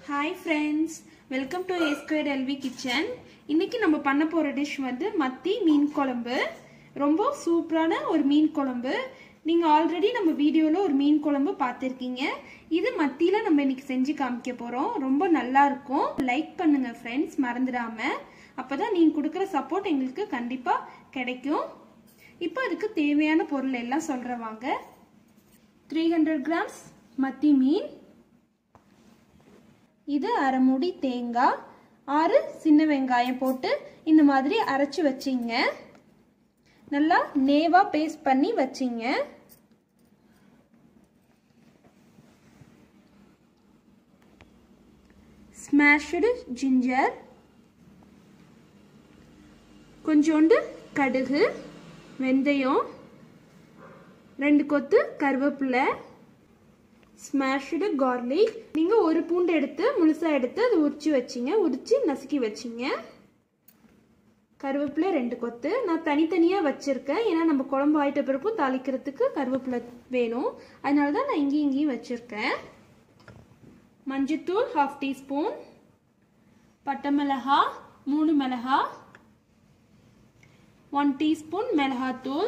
hi friends welcome to A square LV kitchen இன்னைக்கு நம்ம பண்ண போகிற டிஷ் வந்து மத்தி மீன் குழம்பு ரொம்ப சூப்பரான ஒரு மீன் குழம்பு நீங்கள் ஆல்ரெடி நம்ம வீடியோவில் ஒரு மீன் குழம்பு பார்த்துருக்கீங்க இது மத்தியில் நம்ம இன்னைக்கு செஞ்சு காமிக்க போகிறோம் ரொம்ப நல்லா இருக்கும் லைக் பண்ணுங்க ஃப்ரெண்ட்ஸ் மறந்துடாம அப்போ தான் நீங்கள் கொடுக்குற சப்போர்ட் எங்களுக்கு கண்டிப்பாக கிடைக்கும் இப்போ அதுக்கு தேவையான பொருள் எல்லாம் சொல்கிறேன் வாங்க த்ரீ ஹண்ட்ரட் கிராம்ஸ் மத்தி மீன் இது அரை மூடி தேங்காய் ஆறு சின்ன வெங்காயம் போட்டு இந்த மாதிரி அரைச்சி வச்சிங்க நல்லா நேவா பேஸ்ட் பண்ணி வச்சிங்க ஸ்மாஷ்டு ஜிஞ்சர் கொஞ்சோண்டு கடுகு வெந்தயம் ரெண்டு கொத்து கருவேப்பிலை ஸ்மாஷ்டு கார்லிக் நீங்கள் ஒரு பூண்டு எடுத்து முழுசாக எடுத்து அதை உரிச்சு வச்சிங்க உரிச்சு நசுக்கி வச்சிங்க கருவேப்பிலை ரெண்டு கொத்து நான் தனித்தனியாக வச்சுருக்கேன் ஏன்னா நம்ம குழம்பு ஆயிட்ட பிறக்கும் தாளிக்கிறதுக்கு கருவேப்பிலை வேணும் அதனால தான் நான் இங்கேயும் இங்கேயும் வச்சுருக்கேன் மஞ்சத்தூள் ஹாஃப் டீஸ்பூன் பட்டை மிளகா மூணு மிளகா ஒன் டீஸ்பூன் மிளகாத்தூள்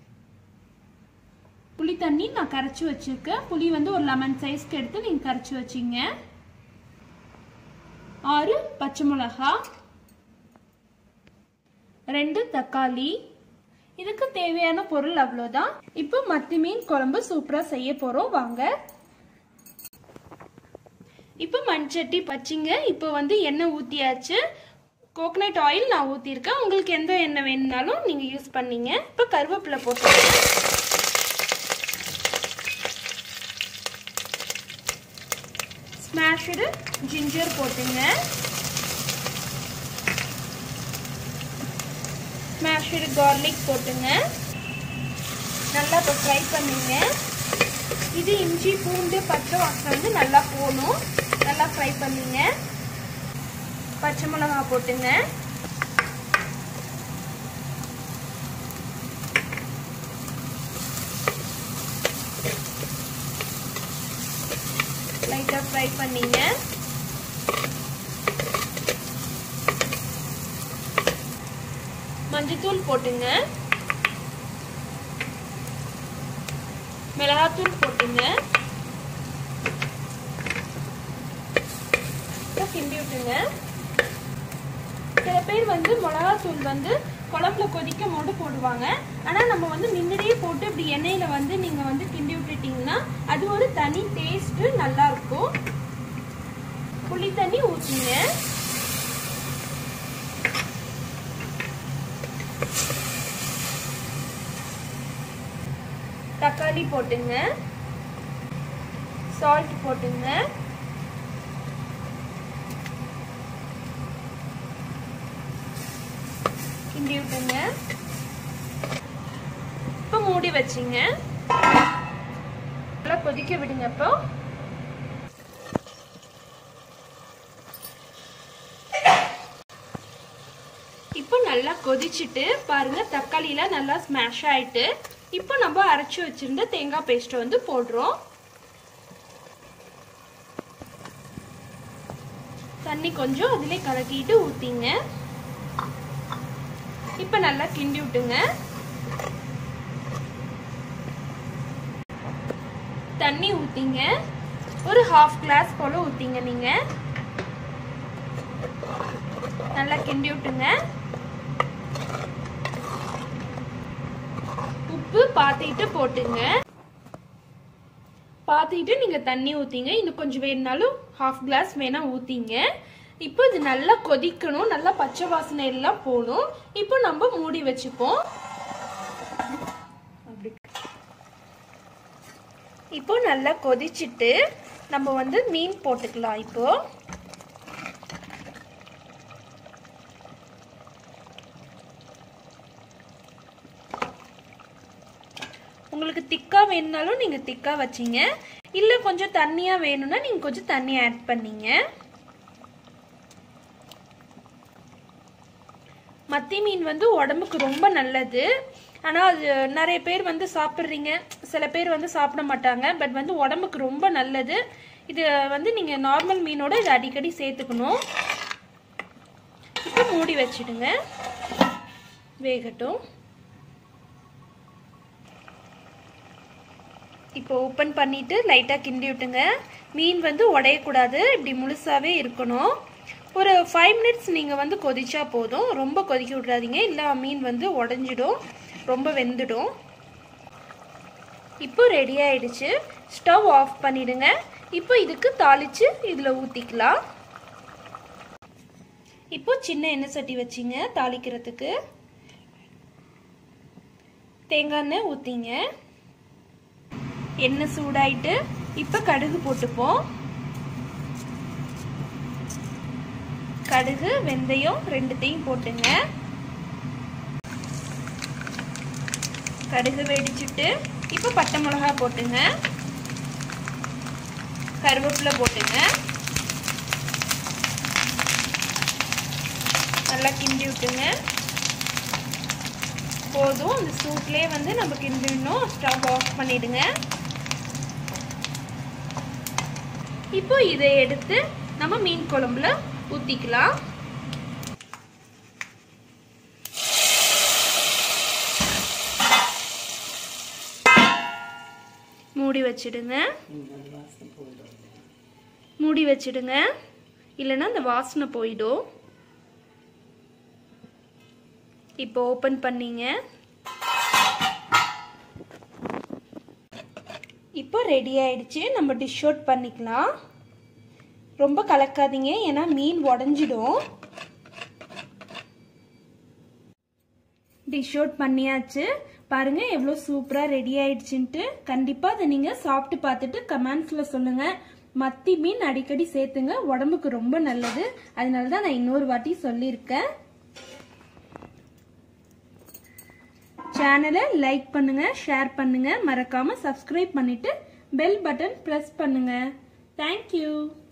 புளி தண்ணி நான் கரைச்சி வச்சிருக்கேன் புளி வந்து ஒரு லெமன் சைஸ்க்கு எடுத்து நீங்கள் கரைச்சி வச்சிங்க ஆறு பச்சை மிளகா ரெண்டு தக்காளி இதுக்கு தேவையான பொருள் அவ்வளோதான் இப்போ மத்தி மீன் குழம்பு சூப்பராக செய்ய போகிறோம் வாங்க இப்போ மண்சட்டி பச்சிங்க இப்போ வந்து எண்ணெய் ஊற்றியாச்சு கோகனட் ஆயில் நான் ஊற்றிருக்கேன் உங்களுக்கு எந்த எண்ணெய் வேணுனாலும் நீங்கள் யூஸ் பண்ணீங்க இப்போ கருவேப்பிலை போட்டு ஸ்மாஷ்டு ஜிஞ்சர் போட்டுங்க ஸ்மாஷ்டு கார்லிக் போட்டுங்க நல்லா இப்போ ஃப்ரை பண்ணுங்க இது இஞ்சி பூண்டு பச்சை வாசம் வந்து நல்லா போகணும் நல்லா ஃப்ரை பண்ணுங்க பச்சை மிளகா போட்டுங்க லைட்டாக ஃப்ரை பண்ணிங்க மஞ்சத்தூள் போட்டுங்க மிளகாத்தூள் போட்டுங்க கிண்டி விட்டுங்க சில பேர் வந்து மிளகாத்தூள் வந்து குழம்புல கொதிக்கும் போது போடுவாங்க ஆனால் நம்ம வந்து முன்னாடியே போட்டு இப்படி எண்ணெயில் வந்து நீங்கள் வந்து கிண்டி விட்டுட்டீங்கன்னா அது ஒரு தனி டேஸ்ட்டு நல்லா இருக்கும் புளி தண்ணி ஊற்றிங்க தக்காளி போட்டுங்க சால்ட் போட்டுங்க கிண்டி விட்டுங்க இப்போ மூடி வச்சிங்க நல்லா கொதிக்க விடுங்க இப்போ இப்போ நல்லா கொதிச்சுட்டு பாருங்க தக்காளியில நல்லா ஸ்மாஷ் ஆயிட்டு இப்போ நம்ம அரைச்சி வச்சிருந்த தேங்காய் பேஸ்ட்டை வந்து போடுறோம் தண்ணி கொஞ்சம் அதிலே கலக்கிட்டு ஊற்றிங்க இப்போ நல்லா கிண்டி விட்டுங்க தண்ணி ஊற்றிங்க ஒரு ஹாஃப் கிளாஸ் போல் ஊற்றிங்க நீங்கள் நல்லா கிண்டி விட்டுங்க உப்பு பார்த்துட்டு போட்டுங்க பார்த்துட்டு நீங்கள் தண்ணி ஊற்றிங்க இன்னும் கொஞ்சம் வேணுனாலும் ஹாஃப் கிளாஸ் வேணால் ஊற்றிங்க இப்போ இது நல்லா கொதிக்கணும் நல்லா பச்சை வாசனை எல்லாம் போகணும் இப்போ நம்ம மூடி வச்சுப்போம் இப்போ நல்லா கொதிச்சுட்டு நம்ம வந்து மீன் போட்டுக்கலாம் இப்போ உங்களுக்கு திக்கா வேணுனாலும் நீங்க திக்கா வச்சீங்க இல்ல கொஞ்சம் தண்ணியா வேணும்னா நீங்க கொஞ்சம் தண்ணி ஆட் பண்ணீங்க மத்தி மீன் வந்து உடம்புக்கு ரொம்ப நல்லது ஆனால் அது நிறைய பேர் வந்து சாப்பிட்றீங்க சில பேர் வந்து சாப்பிட மாட்டாங்க பட் வந்து உடம்புக்கு ரொம்ப நல்லது இது வந்து நீங்கள் நார்மல் மீனோட இது அடிக்கடி சேர்த்துக்கணும் இப்போ மூடி வச்சிடுங்க வேகட்டும் இப்போ ஓப்பன் பண்ணிட்டு லைட்டாக கிண்டி விட்டுங்க மீன் வந்து உடையக்கூடாது இப்படி முழுசாவே இருக்கணும் ஒரு ஃபைவ் மினிட்ஸ் நீங்கள் வந்து கொதிச்சா போதும் ரொம்ப கொதிக்க விட்றாதீங்க இல்லை மீன் வந்து உடஞ்சிடும் ரொம்ப வெந்துடும் இப்போ ரெடி ஆயிடுச்சு ஸ்டவ் ஆஃப் பண்ணிடுங்க இப்போ இதுக்கு தாளிச்சு இதில் ஊற்றிக்கலாம் இப்போ சின்ன எண்ணெய் சட்டி வச்சிங்க தாளிக்கிறதுக்கு தேங்காய் எண்ணெய் ஊற்றிங்க எண்ணெய் சூடாயிட்டு இப்போ கடுகு போட்டுப்போம் கடுகு வெந்தயம் ரெண்டுத்தையும் போட்டுங்க கடுகு வெடிச்சுட்டு இப்போ பச்சை மிளகா போட்டுங்க கருவேப்பிலை போட்டுங்க நல்லா கிண்டி விட்டுங்க போதும் அந்த சூட்லேயே வந்து நம்ம கிண்டிடணும் ஸ்டவ் ஆஃப் பண்ணிடுங்க இப்போ இதை எடுத்து நம்ம மீன் குழம்புல ஊற்றிக்கலாம் மூடி வச்சிடுங்க மூடி வச்சிடுங்க இல்லைன்னா அந்த வாசனை போயிடும் இப்போ ஓப்பன் பண்ணீங்க இப்போ ரெடி ஆயிடுச்சு நம்ம டிஷ் அவுட் பண்ணிக்கலாம் ரொம்ப கலக்காதீங்க ஏன்னா மீன் உடஞ்சிடும் டிஷ் அவுட் பண்ணியாச்சு பாருங்க எவ்வளோ சூப்பராக ரெடி ஆயிடுச்சுன்ட்டு கண்டிப்பாக அதை நீங்கள் சாப்பிட்டு பார்த்துட்டு கமெண்ட்ஸில் சொல்லுங்க மத்தி மீன் அடிக்கடி சேர்த்துங்க உடம்புக்கு ரொம்ப நல்லது அதனால தான் நான் இன்னொரு வாட்டி சொல்லியிருக்கேன் சேனலை லைக் பண்ணுங்க ஷேர் பண்ணுங்க மறக்காம சப்ஸ்கிரைப் பண்ணிட்டு பெல் பட்டன் பிரஸ் பண்ணுங்க தேங்க்யூ